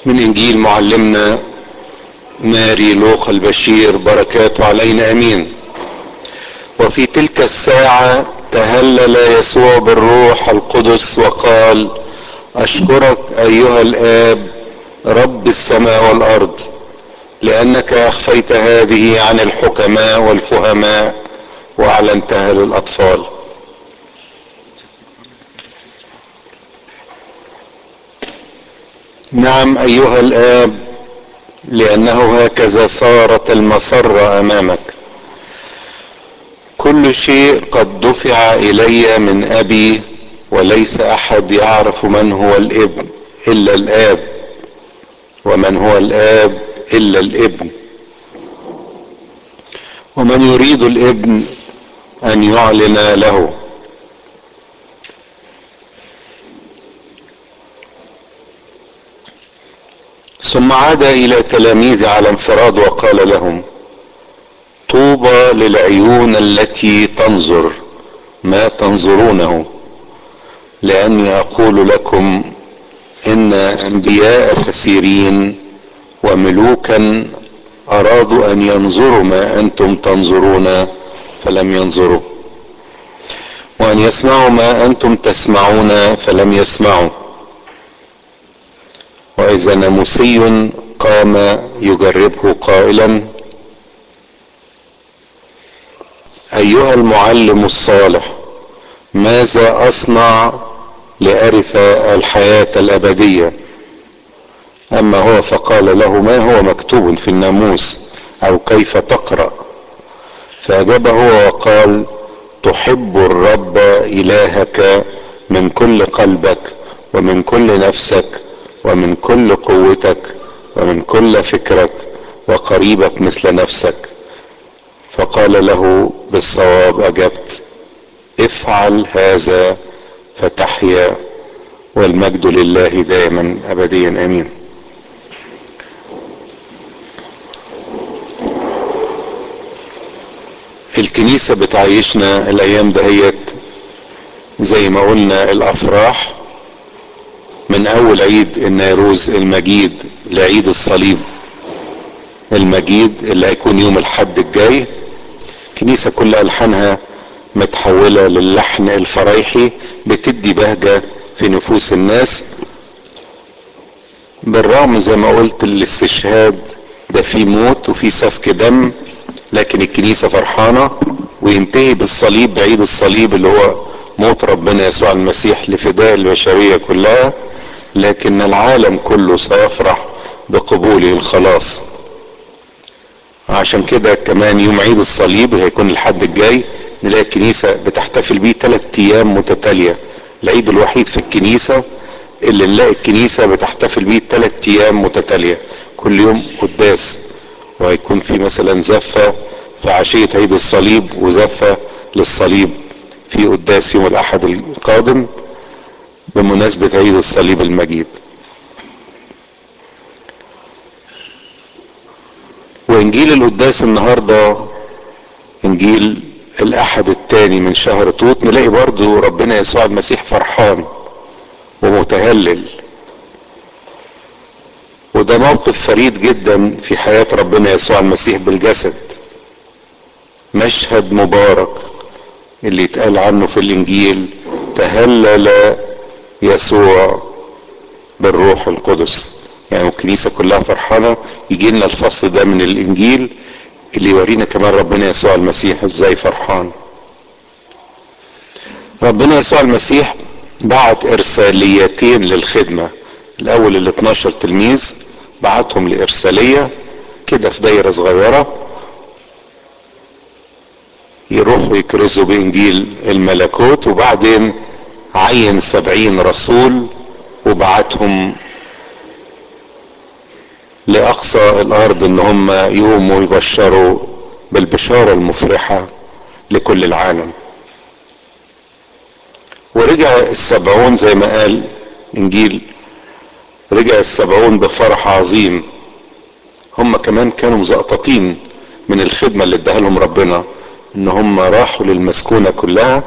من انجيل معلمنا ماري لوقا البشير بركاته علينا امين وفي تلك الساعة تهلل يسوع بالروح القدس وقال اشكرك ايها الاب رب السماء والارض لانك اخفيت هذه عن الحكماء والفهماء واعلنتها للاطفال نعم ايها الاب لانه هكذا صارت المسره امامك كل شيء قد دفع الي من ابي وليس احد يعرف من هو الابن الا الاب ومن هو الاب الا الابن ومن يريد الابن ان يعلن له ثم عاد الى تلاميذه على انفراد وقال لهم طوبى للعيون التي تنظر ما تنظرونه لاني اقول لكم ان انبياء كثيرين وملوكا ارادوا ان ينظروا ما انتم تنظرون فلم ينظروا وان يسمعوا ما انتم تسمعون فلم يسمعوا واذا ناموسي قام يجربه قائلا ايها المعلم الصالح ماذا اصنع لارث الحياه الابديه اما هو فقال له ما هو مكتوب في الناموس او كيف تقرا فاجاب هو وقال تحب الرب الهك من كل قلبك ومن كل نفسك ومن كل قوتك ومن كل فكرك وقريبك مثل نفسك فقال له بالصواب اجبت افعل هذا فتحيا والمجد لله دائما ابديا امين الكنيسة بتعيشنا الايام دهيت زي ما قلنا الافراح من اول عيد النيروز المجيد لعيد الصليب المجيد اللي هيكون يوم الحد الجاي الكنيسة كل الحانها متحولة للحن الفرايحي بتدي بهجة في نفوس الناس بالرغم زي ما قلت الاستشهاد ده فيه موت وفيه سفك دم لكن الكنيسة فرحانة وينتهي بالصليب بعيد الصليب اللي هو موت ربنا يسوع المسيح لفداء البشرية كلها لكن العالم كله سيفرح بقبوله الخلاص عشان كده كمان يوم عيد الصليب اللي هيكون الحد الجاي نلاقي الكنيسة بتحتفل بيه ثلاث ايام متتالية العيد الوحيد في الكنيسة اللي نلاقي الكنيسة بتحتفل بيه ثلاث ايام متتالية كل يوم قداس وهيكون في مثلا زفة في عشية عيد الصليب وزفة للصليب في قداس يوم الاحد القادم بمناسبة عيد الصليب المجيد وانجيل القداس النهاردة انجيل الاحد الثاني من شهر توت نلاقي برضو ربنا يسوع المسيح فرحان ومتهلل وده موقف فريد جدا في حياة ربنا يسوع المسيح بالجسد مشهد مبارك اللي يتقال عنه في الانجيل تهلل يسوع بالروح القدس يعني الكنيسة كلها فرحانة يجي لنا الفصل ده من الانجيل اللي يورينا كمان ربنا يسوع المسيح ازاي فرحان ربنا يسوع المسيح بعت ارساليتين للخدمة الاول ال 12 تلميذ بعتهم لارسالية كده في دايرة صغيرة يروحوا يكرزوا بانجيل الملكوت وبعدين عين سبعين رسول وبعتهم لاقصى الارض ان هم يقوموا يبشروا بالبشارة المفرحة لكل العالم ورجع السبعون زي ما قال انجيل رجع السبعون بفرح عظيم هم كمان كانوا مزقططين من الخدمة اللي اداها لهم ربنا ان هم راحوا للمسكونة كلها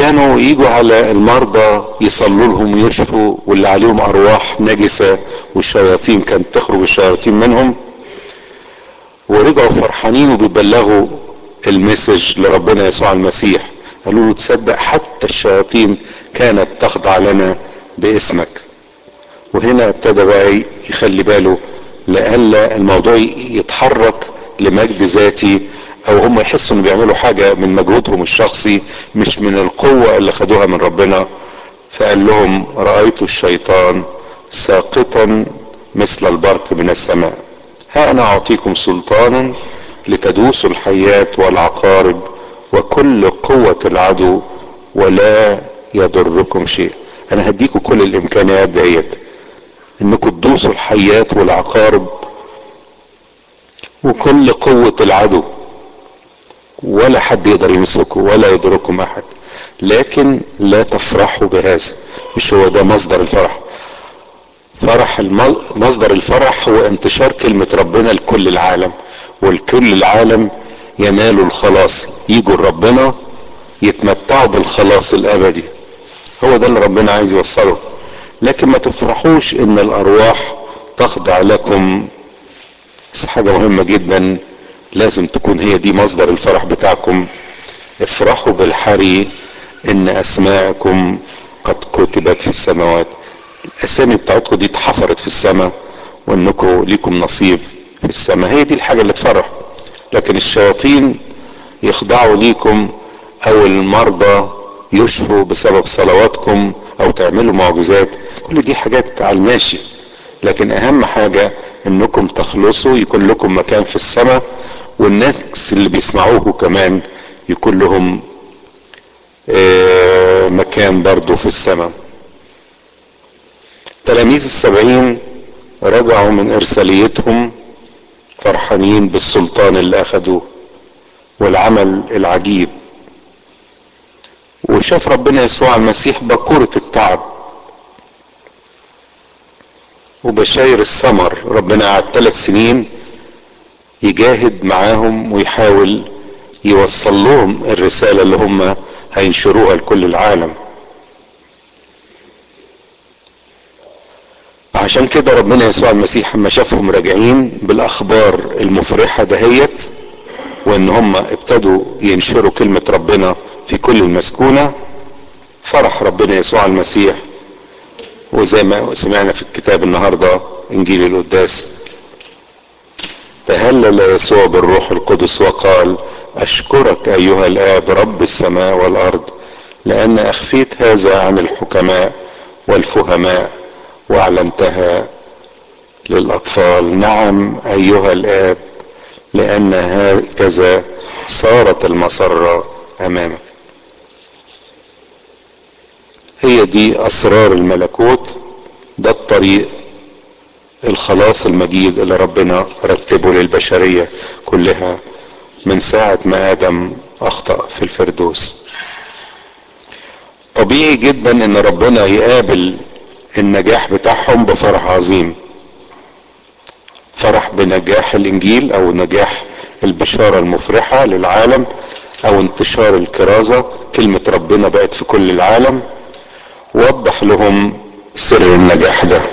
كانوا يجوا على المرضى يصلوا لهم ويشفوا واللي عليهم ارواح نجسة والشياطين كانت تخرج الشياطين منهم ورجعوا فرحانين وبيبلغوا المسج لربنا يسوع المسيح قالوا له تصدق حتى الشياطين كانت تخضع لنا باسمك وهنا ابتدى بقى يخلي باله لئلا الموضوع يتحرك لمجد ذاتي او هم يحسوا ان بيعملوا حاجة من مجهودهم الشخصي مش من القوة اللي خدوها من ربنا فقال لهم رأيت الشيطان ساقطا مثل البرق من السماء ها انا اعطيكم سلطانا لتدوسوا الحيات والعقارب وكل قوة العدو ولا يضركم شيء انا هديكم كل الامكانيات ديت انكم تدوسوا الحيات والعقارب وكل قوة العدو ولا حد يقدر يمسكه ولا يضركم احد لكن لا تفرحوا بهذا مش هو ده مصدر الفرح فرح الم... مصدر الفرح هو انتشار كلمة ربنا لكل العالم والكل العالم ينالوا الخلاص يجوا ربنا يتمتعوا بالخلاص الابدي هو ده اللي ربنا عايز يوصله لكن ما تفرحوش ان الارواح تخضع لكم بس حاجة مهمة جدا لازم تكون هي دي مصدر الفرح بتاعكم افرحوا بالحري ان اسماءكم قد كتبت في السماوات الاسامي بتاعتكم دي اتحفرت في السماء وانكم ليكم نصيب في السماء هي دي الحاجة اللي تفرح لكن الشياطين يخضعوا ليكم او المرضى يشفوا بسبب صلواتكم او تعملوا معجزات كل دي حاجات على الماشي لكن اهم حاجة انكم تخلصوا يكون لكم مكان في السماء والناس اللي بيسمعوه كمان يكون لهم مكان برضو في السماء تلاميذ السبعين رجعوا من ارساليتهم فرحانين بالسلطان اللي اخدوه والعمل العجيب وشاف ربنا يسوع المسيح بكورة التعب وبشاير الثمر ربنا قعد ثلاث سنين يجاهد معاهم ويحاول يوصل لهم الرسالة اللي هم هينشروها لكل العالم عشان كده ربنا يسوع المسيح لما شافهم راجعين بالاخبار المفرحة دهيت وان هم ابتدوا ينشروا كلمة ربنا في كل المسكونة فرح ربنا يسوع المسيح وزي ما سمعنا في الكتاب النهاردة انجيل القداس تهلل يسوع بالروح القدس وقال اشكرك ايها الاب رب السماء والارض لان اخفيت هذا عن الحكماء والفهماء واعلنتها للاطفال نعم ايها الاب لان هكذا صارت المسره امامك هي دي اسرار الملكوت ده الطريق الخلاص المجيد اللي ربنا رتبه للبشرية كلها من ساعة ما ادم اخطأ في الفردوس طبيعي جدا ان ربنا يقابل النجاح بتاعهم بفرح عظيم فرح بنجاح الانجيل او نجاح البشارة المفرحة للعالم او انتشار الكرازة كلمة ربنا بقت في كل العالم وضح لهم سر النجاح ده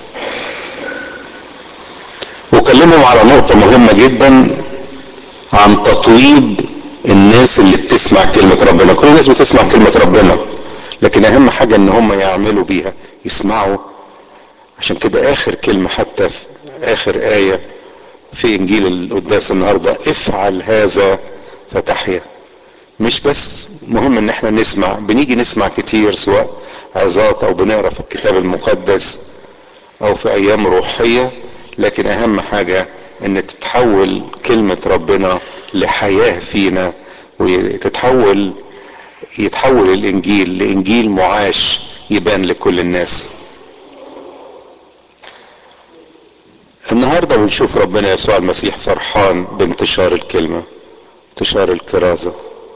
وكلمهم على نقطة مهمة جدا عن تطويب الناس اللي بتسمع كلمة ربنا كل الناس بتسمع كلمة ربنا لكن اهم حاجة ان هم يعملوا بيها يسمعوا عشان كده اخر كلمة حتى في اخر آية في انجيل القداس النهاردة افعل هذا فتحيا مش بس مهم ان احنا نسمع بنيجي نسمع كتير سواء عظات او بنقرا في الكتاب المقدس او في ايام روحية لكن اهم حاجة ان تتحول كلمة ربنا لحياة فينا وتتحول يتحول الانجيل لانجيل معاش يبان لكل الناس النهارده بنشوف ربنا يسوع المسيح فرحان بانتشار الكلمة انتشار الكرازة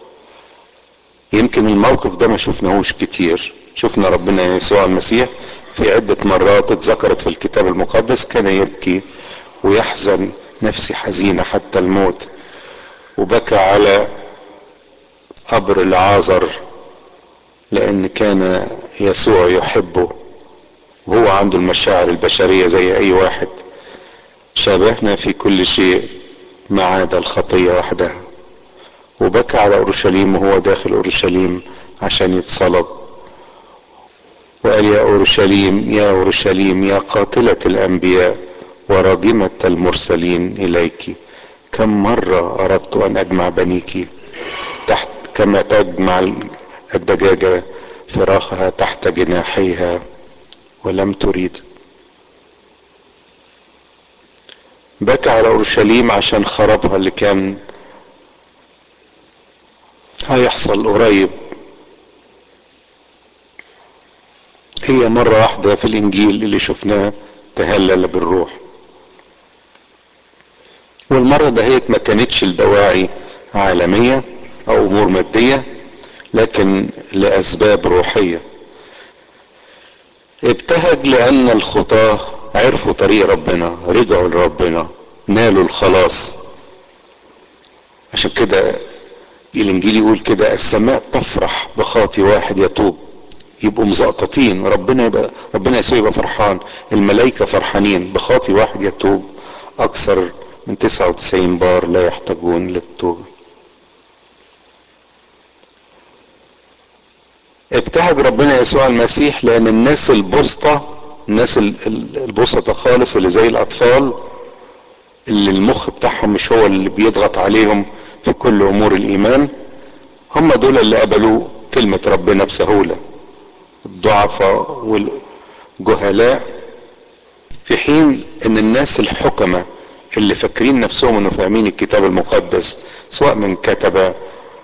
يمكن الموقف ده ما شفناهوش كتير شفنا ربنا يسوع المسيح في عدة مرات اتذكرت في الكتاب المقدس كان يبكي ويحزن نفسي حزينة حتى الموت وبكى على قبر العازر لان كان يسوع يحبه وهو عنده المشاعر البشرية زي اي واحد شابهنا في كل شيء ما عدا الخطية وحدها وبكى على اورشليم وهو داخل اورشليم عشان يتصلب وقال يا اورشليم يا اورشليم يا قاتلة الانبياء وراجمة المرسلين اليك كم مرة اردت ان اجمع بنيك تحت كما تجمع الدجاجة فراخها تحت جناحيها ولم تريد بكى على اورشليم عشان خرابها اللي كان هيحصل قريب هي مرة واحدة في الانجيل اللي شفناه تهلل بالروح والمرة دهيت ما كانتش لدواعي عالمية او امور مادية لكن لاسباب روحية ابتهج لان الخطاة عرفوا طريق ربنا رجعوا لربنا نالوا الخلاص عشان كده الانجيل يقول كده السماء تفرح بخاطي واحد يتوب يبقوا مزقططين ربنا يبقى ربنا يسوع يبقى فرحان الملائكة فرحانين بخاطي واحد يتوب اكثر من 99 بار لا يحتاجون للتوبة ابتهج ربنا يسوع المسيح لان الناس البسطة الناس البسطة خالص اللي زي الاطفال اللي المخ بتاعهم مش هو اللي بيضغط عليهم في كل امور الايمان هم دول اللي قبلوا كلمة ربنا بسهولة الضعفاء والجهلاء في حين ان الناس الحكمة اللي فاكرين نفسهم انه فاهمين الكتاب المقدس سواء من كتبة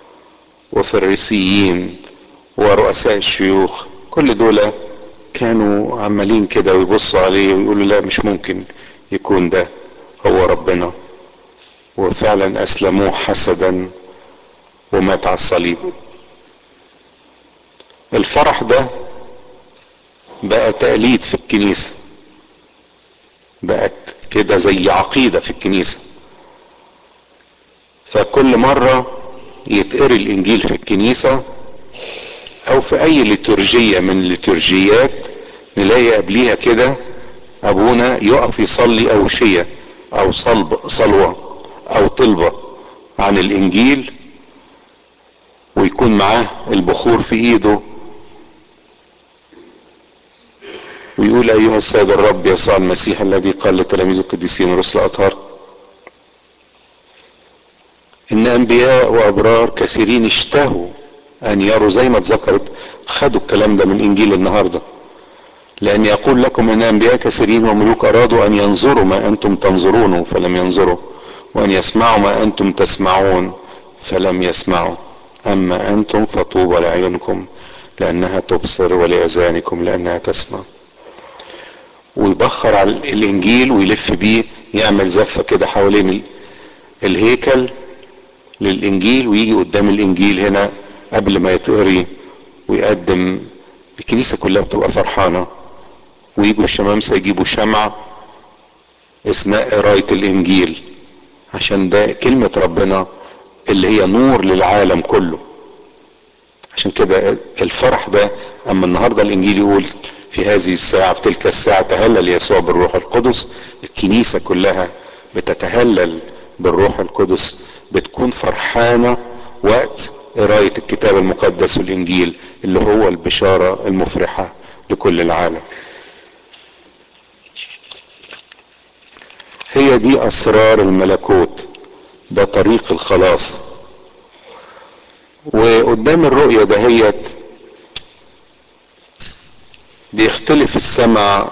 وفريسيين ورؤساء الشيوخ كل دول كانوا عمالين كده ويبصوا عليه ويقولوا لا مش ممكن يكون ده هو ربنا وفعلا اسلموه حسدا ومات على الصليب الفرح ده بقى تقليد في الكنيسة بقت كده زي عقيدة في الكنيسة فكل مرة يتقري الانجيل في الكنيسة او في اي ليتورجية من الليتورجيات نلاقي قبليها كده ابونا يقف يصلي اوشية او صلب صلوة او طلبة عن الانجيل ويكون معاه البخور في ايده ويقول ايها السيد الرب يسوع المسيح الذي قال لتلاميذ القديسين ورسل اطهار ان انبياء وابرار كثيرين اشتهوا ان يروا زي ما اتذكرت خدوا الكلام ده من انجيل النهارده لان يقول لكم ان انبياء كثيرين وملوك ارادوا ان ينظروا ما انتم تنظرونه فلم ينظروا وان يسمعوا ما انتم تسمعون فلم يسمعوا اما انتم فطوبى لعيونكم لانها تبصر ولاذانكم لانها تسمع ويبخر على الانجيل ويلف بيه يعمل زفه كده حوالين الهيكل للانجيل ويجي قدام الانجيل هنا قبل ما يتقري ويقدم الكنيسه كلها بتبقى فرحانه ويجوا الشمامسه يجيبوا شمع اثناء قرايه الانجيل عشان ده كلمه ربنا اللي هي نور للعالم كله عشان كده الفرح ده اما النهارده الانجيل يقول في هذه الساعه في تلك الساعه تهلل يسوع بالروح القدس الكنيسه كلها بتتهلل بالروح القدس بتكون فرحانه وقت قرايه الكتاب المقدس والانجيل اللي هو البشاره المفرحه لكل العالم هي دي اسرار الملكوت ده طريق الخلاص وقدام الرؤية دهيت بيختلف السمع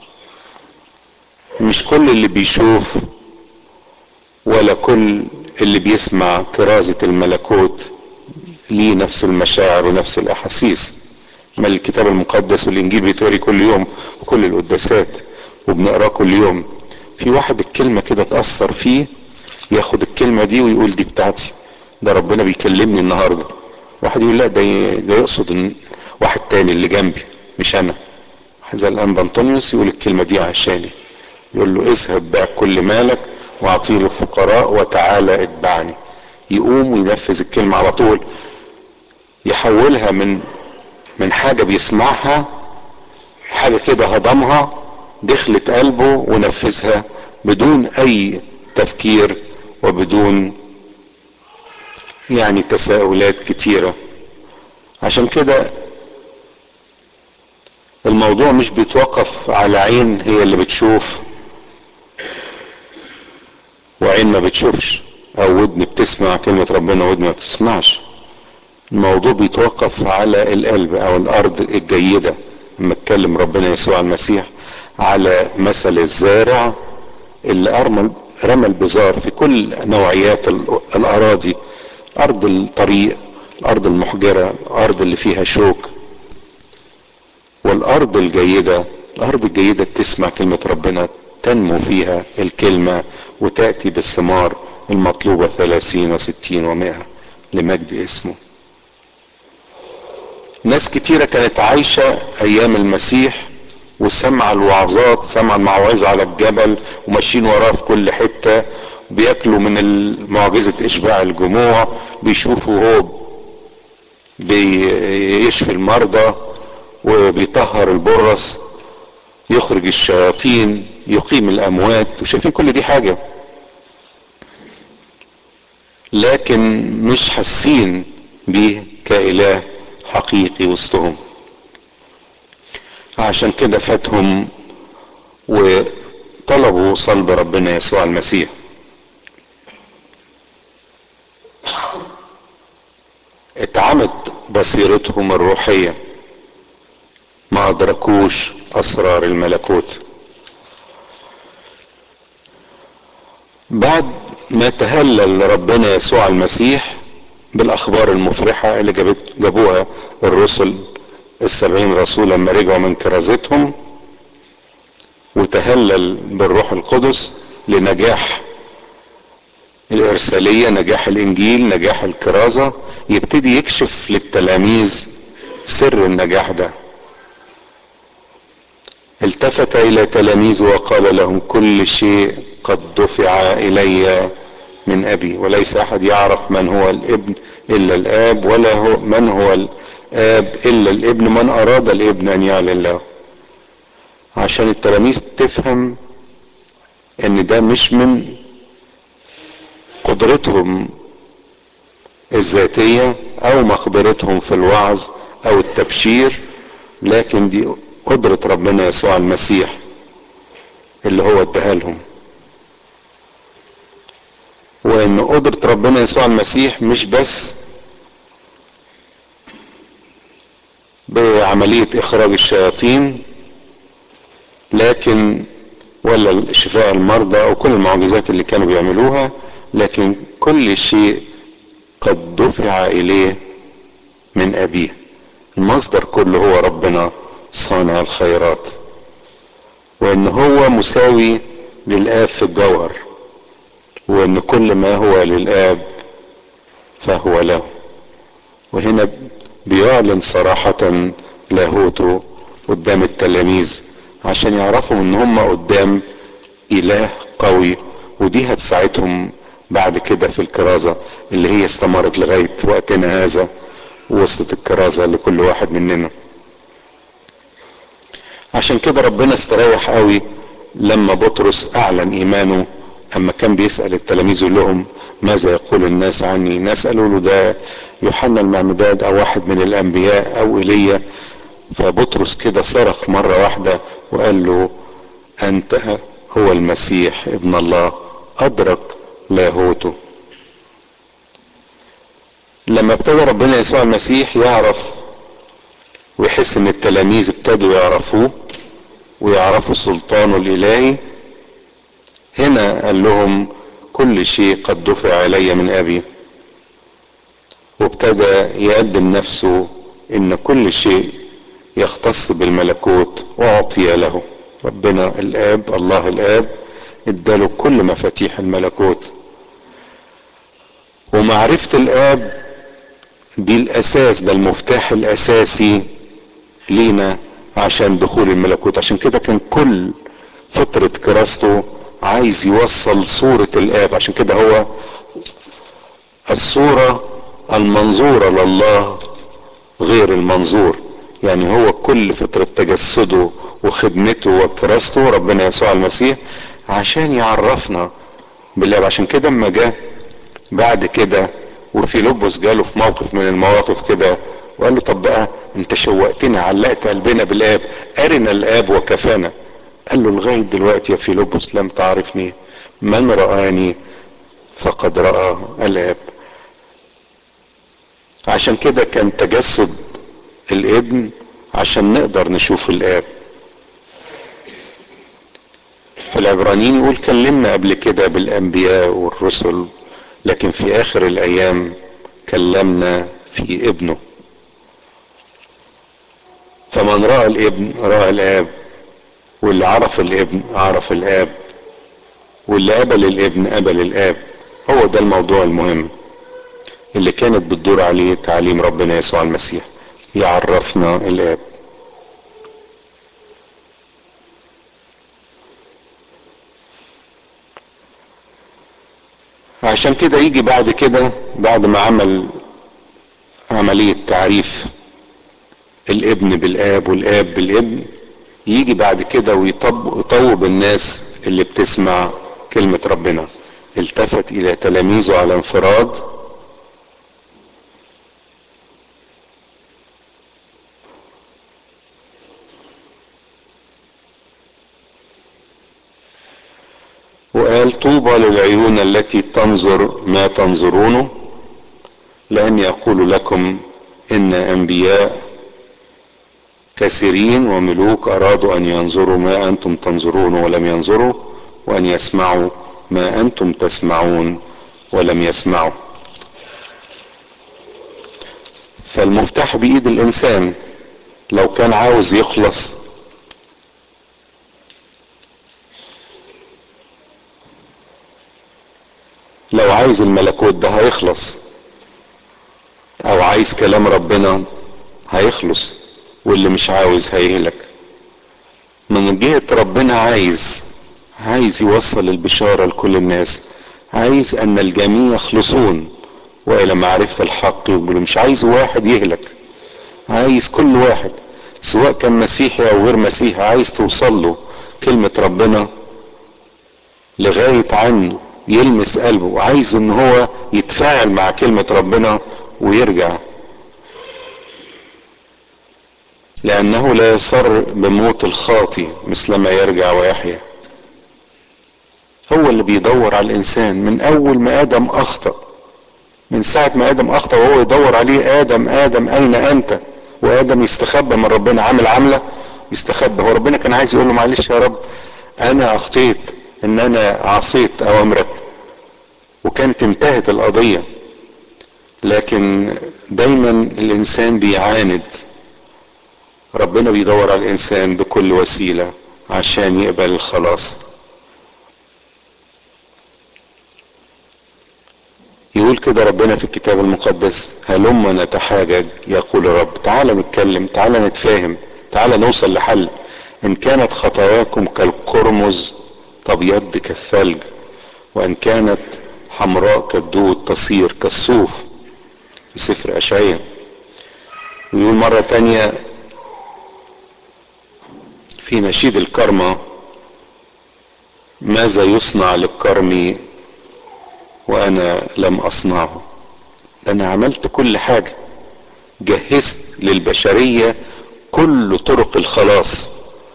مش كل اللي بيشوف ولا كل اللي بيسمع كرازة الملكوت ليه نفس المشاعر ونفس الاحاسيس ما الكتاب المقدس والانجيل بيتقري كل يوم وكل القداسات وبنقراه كل يوم في واحد الكلمة كده تأثر فيه ياخد الكلمة دي ويقول دي بتاعتي ده ربنا بيكلمني النهاردة واحد يقول لا ده ده يقصد ان واحد تاني اللي جنبي مش انا زي الانبا انطونيوس يقول الكلمة دي عشاني يقول له اذهب بيع كل مالك واعطيه للفقراء وتعالى اتبعني يقوم وينفذ الكلمة على طول يحولها من من حاجة بيسمعها حاجة كده هضمها دخلت قلبه ونفذها بدون اي تفكير وبدون يعني تساؤلات كتيرة عشان كده الموضوع مش بيتوقف على عين هي اللي بتشوف وعين ما بتشوفش او ودن بتسمع كلمة ربنا ودن ما بتسمعش الموضوع بيتوقف على القلب او الارض الجيدة لما اتكلم ربنا يسوع المسيح على مثل الزارع اللي ارمى رمى البذار في كل نوعيات الاراضي ارض الطريق الارض المحجرة الارض اللي فيها شوك والارض الجيدة الارض الجيدة تسمع كلمة ربنا تنمو فيها الكلمة وتأتي بالثمار المطلوبة ثلاثين وستين ومائة لمجد اسمه ناس كتيرة كانت عايشة ايام المسيح وسمع الوعظات سمع المواعظ على الجبل وماشيين وراه في كل حتة بياكلوا من معجزة اشباع الجموع بيشوفوا هو بيشفي المرضى وبيطهر البرص يخرج الشياطين يقيم الاموات وشايفين كل دي حاجة لكن مش حاسين بيه كاله حقيقي وسطهم عشان كده فاتهم وطلبوا صلب ربنا يسوع المسيح اتعمت بصيرتهم الروحية ما ادركوش اسرار الملكوت بعد ما تهلل ربنا يسوع المسيح بالاخبار المفرحة اللي جابت جابوها الرسل السبعين رسول لما رجعوا من كرازتهم وتهلل بالروح القدس لنجاح الارسالية نجاح الانجيل نجاح الكرازة يبتدي يكشف للتلاميذ سر النجاح ده التفت الى تلاميذه وقال لهم كل شيء قد دفع الي من ابي وليس احد يعرف من هو الابن الا الاب ولا هو من هو الاب الا الابن من اراد الابن ان يعلن له عشان التلاميذ تفهم ان ده مش من قدرتهم الذاتية او مقدرتهم في الوعظ او التبشير لكن دي قدرة ربنا يسوع المسيح اللي هو اداها لهم وان قدرة ربنا يسوع المسيح مش بس بعملية اخراج الشياطين لكن ولا شفاء المرضى او كل المعجزات اللي كانوا بيعملوها لكن كل شيء قد دفع اليه من ابيه المصدر كله هو ربنا صانع الخيرات وان هو مساوي للاب في الجوهر وان كل ما هو للاب فهو له وهنا بيعلن صراحة لاهوته قدام التلاميذ عشان يعرفوا ان هم قدام اله قوي ودي هتساعدهم بعد كده في الكرازة اللي هي استمرت لغاية وقتنا هذا ووصلت الكرازة لكل واحد مننا عشان كده ربنا استريح قوي لما بطرس اعلن ايمانه اما كان بيسأل التلاميذ يقول لهم ماذا يقول الناس عني ناس قالوا له ده يوحنا المعمدان او واحد من الانبياء او ايليا فبطرس كده صرخ مرة واحدة وقال له انت هو المسيح ابن الله ادرك لاهوته لما ابتدى ربنا يسوع المسيح يعرف ويحس ان التلاميذ ابتدوا يعرفوه ويعرفوا سلطانه الالهي هنا قال لهم كل شيء قد دفع الي من ابي وابتدى يقدم نفسه ان كل شيء يختص بالملكوت اعطي له ربنا الاب الله الاب اداله كل مفاتيح الملكوت ومعرفة الاب دي الاساس ده المفتاح الاساسي لينا عشان دخول الملكوت عشان كده كان كل فترة كراسته عايز يوصل صورة الاب عشان كده هو الصورة المنظورة لله غير المنظور يعني هو كل فترة تجسده وخدمته وكراسته ربنا يسوع المسيح عشان يعرفنا بالله عشان كده اما جه بعد كده وفيلبس جاله في موقف من المواقف كده وقال له طب بقى انت شوقتنا علقت قلبنا بالاب ارنا الاب وكفانا قال له لغايه دلوقتي يا فيلبس لم تعرفني من رآني فقد رأى الاب عشان كده كان تجسد الابن عشان نقدر نشوف الاب فالعبرانيين يقول كلمنا قبل كده بالانبياء والرسل لكن في اخر الايام كلمنا في ابنه فمن راى الابن راى الاب واللي عرف الابن عرف الاب واللي قبل الابن قبل الاب هو ده الموضوع المهم اللي كانت بتدور عليه تعليم ربنا يسوع المسيح يعرفنا الاب عشان كده يجي بعد كده بعد ما عمل عملية تعريف الابن بالاب والاب بالابن يجي بعد كده ويطوب الناس اللي بتسمع كلمة ربنا التفت الى تلاميذه على انفراد وقال طوبى للعيون التي تنظر ما تنظرونه لأني أقول لكم إن أنبياء كثيرين وملوك أرادوا أن ينظروا ما أنتم تنظرون ولم ينظروا وأن يسمعوا ما أنتم تسمعون ولم يسمعوا فالمفتاح بإيد الإنسان لو كان عاوز يخلص لو عايز الملكوت ده هيخلص او عايز كلام ربنا هيخلص واللي مش عاوز هيهلك من جهة ربنا عايز عايز يوصل البشارة لكل الناس عايز ان الجميع يخلصون والى معرفة الحق يقبلوا مش عايز واحد يهلك عايز كل واحد سواء كان مسيحي او غير مسيحي عايز توصل له كلمة ربنا لغاية عنه يلمس قلبه وعايز ان هو يتفاعل مع كلمة ربنا ويرجع لانه لا يسر بموت الخاطي مثلما يرجع ويحيا هو اللي بيدور على الانسان من اول ما ادم اخطأ من ساعة ما ادم اخطأ وهو يدور عليه ادم ادم اين انت وادم يستخبى من ربنا عامل عاملة يستخبى هو ربنا كان عايز يقول له معلش يا رب انا اخطيت ان انا عصيت اوامرك وكانت انتهت القضية لكن دايما الانسان بيعاند ربنا بيدور على الانسان بكل وسيلة عشان يقبل الخلاص يقول كده ربنا في الكتاب المقدس هلما نتحاجج يقول الرب تعال نتكلم تعال نتفاهم تعال نوصل لحل ان كانت خطاياكم كالقرمز تبيض كالثلج وان كانت حمراء كالدود تصير كالصوف في سفر اشعياء ويقول مرة تانية في نشيد الكرمة ماذا يصنع للكرم وانا لم اصنعه انا عملت كل حاجة جهزت للبشرية كل طرق الخلاص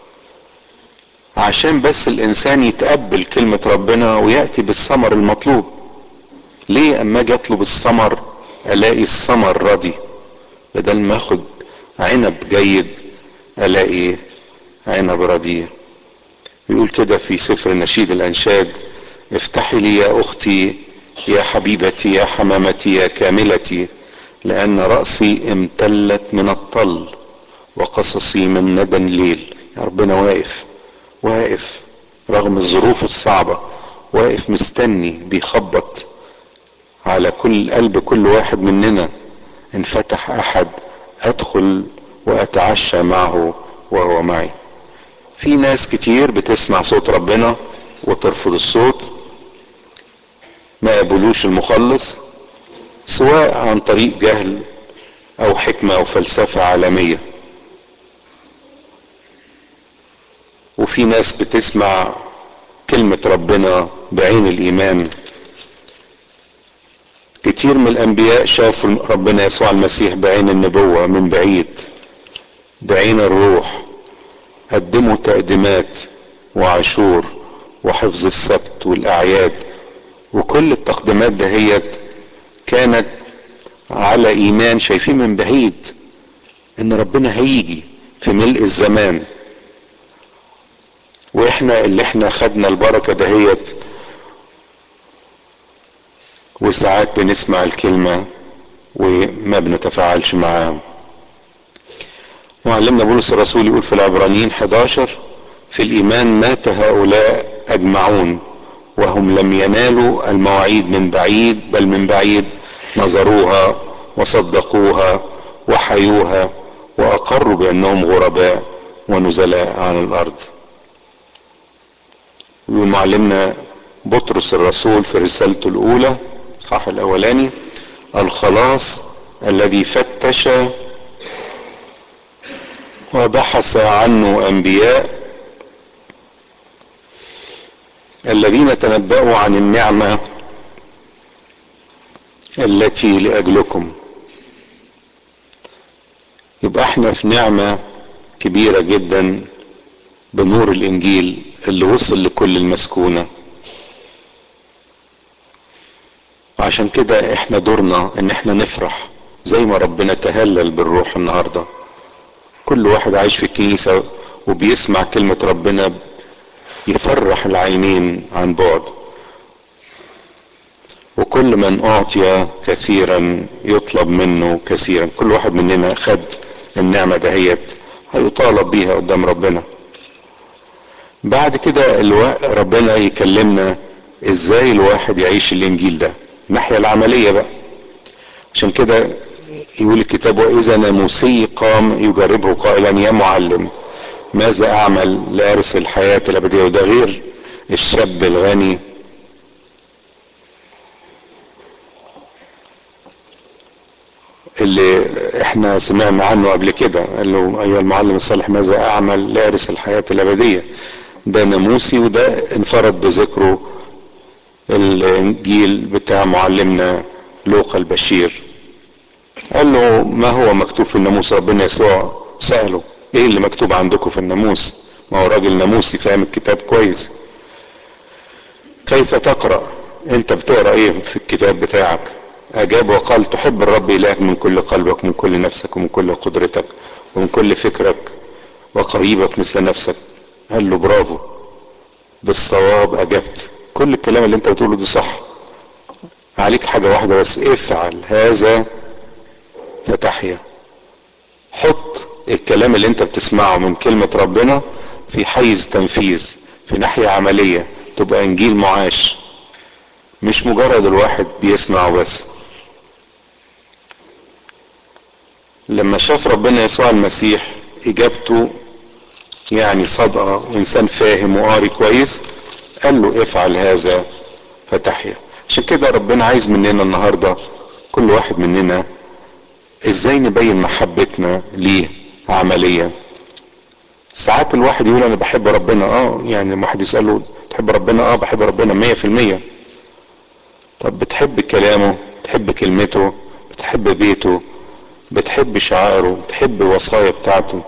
عشان بس الانسان يتقبل كلمة ربنا ويأتي بالثمر المطلوب ليه اما اجي اطلب الثمر الاقي الثمر ردي بدل ما اخد عنب جيد الاقي عنب رديء بيقول كده في سفر نشيد الانشاد افتحي لي يا اختي يا حبيبتي يا حمامتي يا كاملتي لان رأسي امتلت من الطل وقصصي من ندى الليل يا ربنا واقف واقف رغم الظروف الصعبة واقف مستني بيخبط على كل قلب كل واحد مننا ان فتح احد ادخل واتعشى معه وهو معي في ناس كتير بتسمع صوت ربنا وترفض الصوت ما يقبلوش المخلص سواء عن طريق جهل او حكمة او فلسفة عالمية وفي ناس بتسمع كلمة ربنا بعين الإيمان كتير من الأنبياء شافوا ربنا يسوع المسيح بعين النبوة من بعيد بعين الروح قدموا تقديمات وعاشور وحفظ السبت والأعياد وكل التقديمات دهيت كانت على إيمان شايفين من بعيد إن ربنا هيجي في ملء الزمان واحنا اللي احنا خدنا البركه دهيت وساعات بنسمع الكلمه وما بنتفاعلش معاها معلمنا بولس الرسول يقول في العبرانيين 11 في الايمان مات هؤلاء اجمعون وهم لم ينالوا المواعيد من بعيد بل من بعيد نظروها وصدقوها وحيوها واقروا بانهم غرباء ونزلاء عن الارض يقول معلمنا بطرس الرسول في رسالته الاولى الصح الاولاني الخلاص الذي فتش وبحث عنه انبياء الذين تنبأوا عن النعمة التي لأجلكم يبقى احنا في نعمة كبيرة جدا بنور الانجيل اللي وصل لكل المسكونة عشان كده احنا دورنا ان احنا نفرح زي ما ربنا تهلل بالروح النهاردة كل واحد عايش في الكنيسة وبيسمع كلمة ربنا يفرح العينين عن بعد وكل من اعطي كثيرا يطلب منه كثيرا كل واحد مننا خد النعمة دهيت هيطالب بيها قدام ربنا بعد كده الو... ربنا يكلمنا ازاي الواحد يعيش الانجيل ده الناحية العملية بقى عشان كده يقول الكتاب واذا ناموسي قام يجربه قائلا يا معلم ماذا اعمل لارث الحياة الابدية وده غير الشاب الغني اللي احنا سمعنا عنه قبل كده قال له ايها المعلم الصالح ماذا اعمل لارث الحياة الابدية ده ناموسي وده انفرد بذكره الانجيل بتاع معلمنا لوقا البشير قال له ما هو مكتوب في الناموس ربنا يسوع سأله ايه اللي مكتوب عندكم في الناموس ما هو راجل ناموسي فاهم الكتاب كويس كيف تقرأ انت بتقرأ ايه في الكتاب بتاعك اجاب وقال تحب الرب الهك من كل قلبك من كل نفسك ومن كل قدرتك ومن كل فكرك وقريبك مثل نفسك قال له برافو بالصواب اجبت كل الكلام اللي انت بتقوله ده صح عليك حاجة واحدة بس افعل هذا فتحيا حط الكلام اللي انت بتسمعه من كلمة ربنا في حيز تنفيذ في ناحية عملية تبقى انجيل معاش مش مجرد الواحد بيسمع بس لما شاف ربنا يسوع المسيح اجابته يعني صادقة وانسان فاهم وقاري كويس قال له افعل هذا فتحيا عشان كده ربنا عايز مننا النهاردة كل واحد مننا ازاي نبين محبتنا ليه عمليا ساعات الواحد يقول انا بحب ربنا اه يعني لما واحد يسأله تحب ربنا اه بحب ربنا مية في المية طب بتحب كلامه بتحب كلمته بتحب بيته بتحب شعائره بتحب الوصايا بتاعته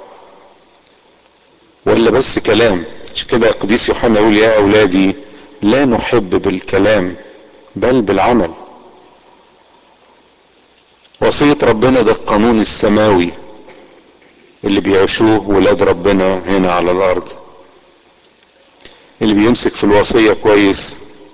ولا بس كلام عشان كده القديس يوحنا يقول يا اولادي لا نحب بالكلام بل بالعمل وصية ربنا ده القانون السماوي اللي بيعيشوه ولاد ربنا هنا على الارض اللي بيمسك في الوصية كويس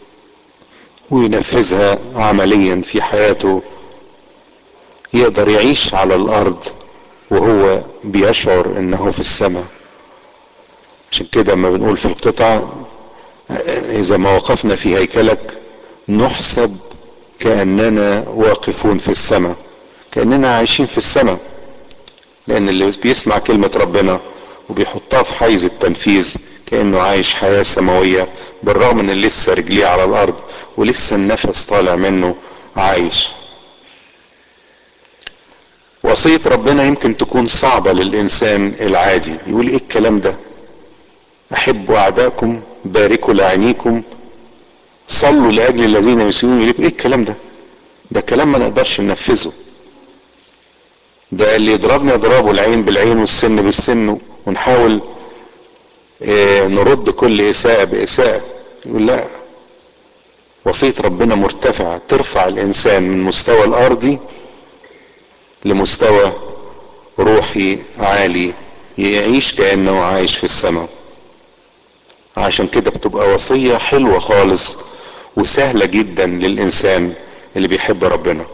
وينفذها عمليا في حياته يقدر يعيش على الارض وهو بيشعر انه في السماء عشان كده لما بنقول في القطع اذا ما وقفنا في هيكلك نحسب كاننا واقفون في السماء كاننا عايشين في السماء لان اللي بيسمع كلمه ربنا وبيحطها في حيز التنفيذ كانه عايش حياه سماويه بالرغم ان لسه رجليه على الارض ولسه النفس طالع منه عايش وصية ربنا يمكن تكون صعبة للإنسان العادي يقول إيه الكلام ده احبوا اعدائكم باركوا لعينيكم صلوا لاجل الذين يسيئون اليكم ايه الكلام ده ده كلام ما نقدرش ننفذه ده اللي يضربني اضربه العين بالعين والسن بالسن ونحاول اه نرد كل اساءة باساءة يقول لا وصية ربنا مرتفعة ترفع الانسان من مستوى الارضي لمستوى روحي عالي يعيش كأنه عايش في السماء عشان كده بتبقى وصية حلوة خالص وسهلة جدا للإنسان اللي بيحب ربنا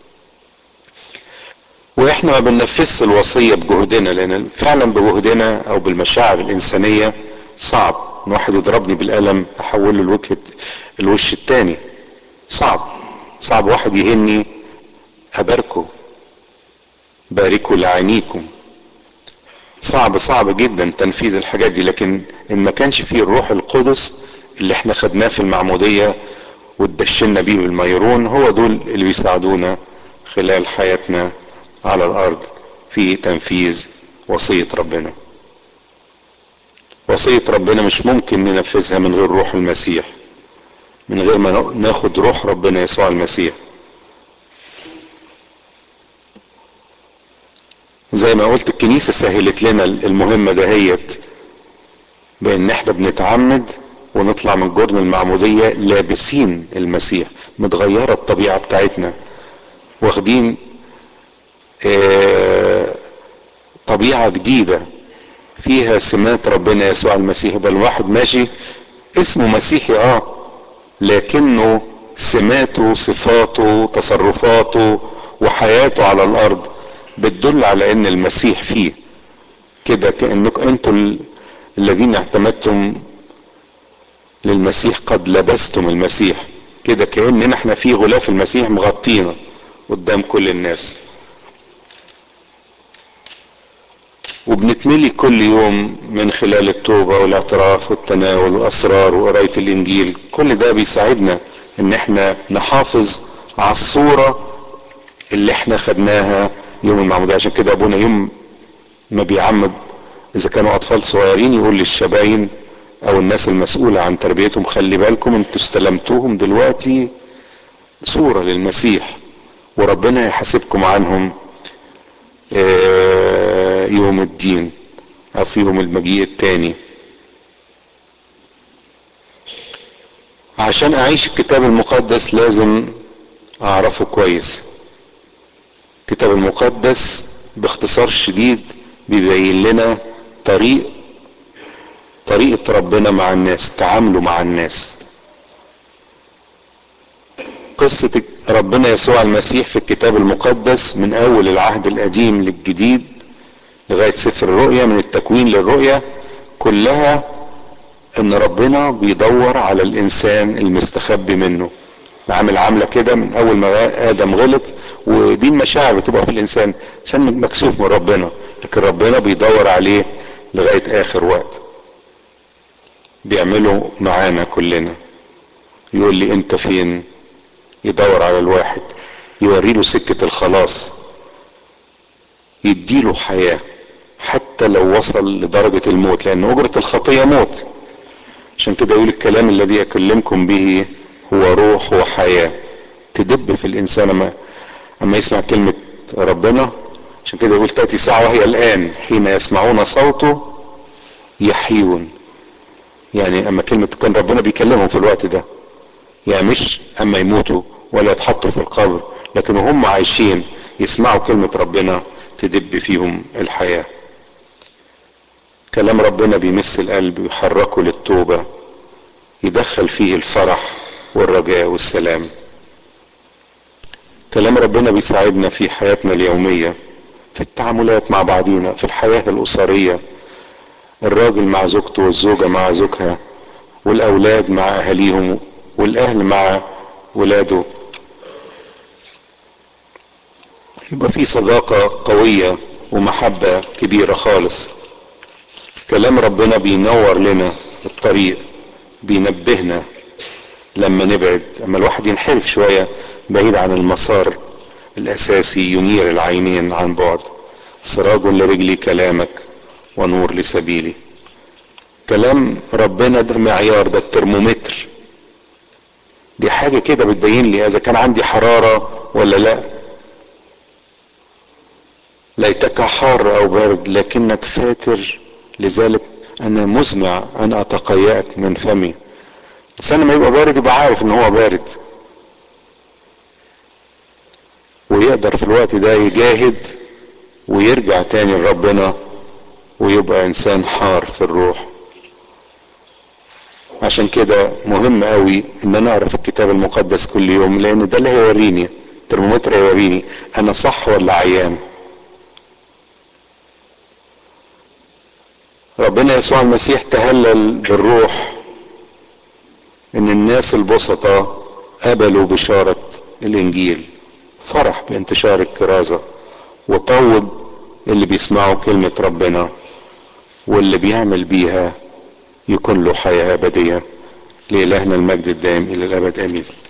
واحنا ما بننفذش الوصية بجهدنا لان فعلا بجهدنا او بالمشاعر الانسانية صعب ان واحد يضربني بالقلم احوله الوجه الوش التاني صعب صعب واحد يهني اباركه باركوا لعينيكم صعب صعب جدا تنفيذ الحاجات دي لكن ان ما كانش فيه الروح القدس اللي احنا خدناه في المعمودية واتدشنا بيه بالميرون هو دول اللي بيساعدونا خلال حياتنا على الارض في تنفيذ وصية ربنا وصية ربنا مش ممكن ننفذها من غير روح المسيح من غير ما ناخد روح ربنا يسوع المسيح زي ما قلت الكنيسة سهلت لنا المهمة دهيت بان احنا بنتعمد ونطلع من جرن المعمودية لابسين المسيح متغيرة الطبيعة بتاعتنا واخدين اه طبيعة جديدة فيها سمات ربنا يسوع المسيح بل واحد ماشي اسمه مسيحي اه لكنه سماته صفاته تصرفاته وحياته على الارض بتدل على ان المسيح فيه كده كانكم انتم الذين اعتمدتم للمسيح قد لبستم المسيح كده كاننا احنا في غلاف المسيح مغطينا قدام كل الناس وبنتملي كل يوم من خلال التوبة والاعتراف والتناول والاسرار وقراية الانجيل كل ده بيساعدنا ان احنا نحافظ على الصورة اللي احنا خدناها يوم المعمودية عشان كده ابونا يوم ما بيعمد اذا كانوا اطفال صغيرين يقول للشباين او الناس المسؤولة عن تربيتهم خلي بالكم انتوا استلمتوهم دلوقتي صورة للمسيح وربنا يحاسبكم عنهم يوم الدين او في يوم المجيء التاني عشان اعيش الكتاب المقدس لازم اعرفه كويس الكتاب المقدس باختصار شديد بيبين لنا طريق طريقة ربنا مع الناس تعامله مع الناس قصة ربنا يسوع المسيح في الكتاب المقدس من اول العهد القديم للجديد لغاية سفر الرؤيا من التكوين للرؤيا كلها ان ربنا بيدور على الانسان المستخبي منه عامل عامله كده من اول ما ادم غلط ودي المشاعر بتبقى في الانسان انسان مكسوف من ربنا لكن ربنا بيدور عليه لغايه اخر وقت بيعمله معانا كلنا يقول لي انت فين يدور على الواحد يوري له سكه الخلاص يديله حياه حتى لو وصل لدرجه الموت لان اجره الخطيه موت عشان كده يقول الكلام الذي اكلمكم به هو روح وحياة تدب في الانسان اما اما يسمع كلمة ربنا عشان كده يقول تأتي ساعة وهي الان حين يسمعون صوته يحيون يعني اما كلمة كان ربنا بيكلمهم في الوقت ده يعني مش اما يموتوا ولا يتحطوا في القبر لكن هم عايشين يسمعوا كلمة ربنا تدب فيهم الحياة كلام ربنا بيمس القلب ويحركه للتوبة يدخل فيه الفرح والرجاء والسلام كلام ربنا بيساعدنا في حياتنا اليومية في التعاملات مع بعضينا في الحياة الأسرية الراجل مع زوجته والزوجة مع زوجها والأولاد مع أهاليهم والأهل مع ولاده يبقى في صداقة قوية ومحبة كبيرة خالص كلام ربنا بينور لنا الطريق بينبهنا لما نبعد اما الواحد ينحرف شوية بعيد عن المسار الاساسي ينير العينين عن بعد سراج لرجلي كلامك ونور لسبيلي كلام ربنا ده معيار ده الترمومتر دي حاجة كده بتبين لي اذا كان عندي حرارة ولا لا ليتك حار او برد لكنك فاتر لذلك انا مزمع ان اتقيأك من فمي الانسان لما يبقى بارد يبقى عارف ان هو بارد ويقدر في الوقت ده يجاهد ويرجع تاني لربنا ويبقى انسان حار في الروح عشان كده مهم قوي ان انا اقرا في الكتاب المقدس كل يوم لان ده اللي هيوريني الترمومتر هيوريني انا صح ولا عيان ربنا يسوع المسيح تهلل بالروح ان الناس البسطة قبلوا بشارة الانجيل فرح بانتشار الكرازة وطوب اللي بيسمعوا كلمة ربنا واللي بيعمل بيها يكون له حياة أبدية لإلهنا المجد الدائم إلى الأبد آمين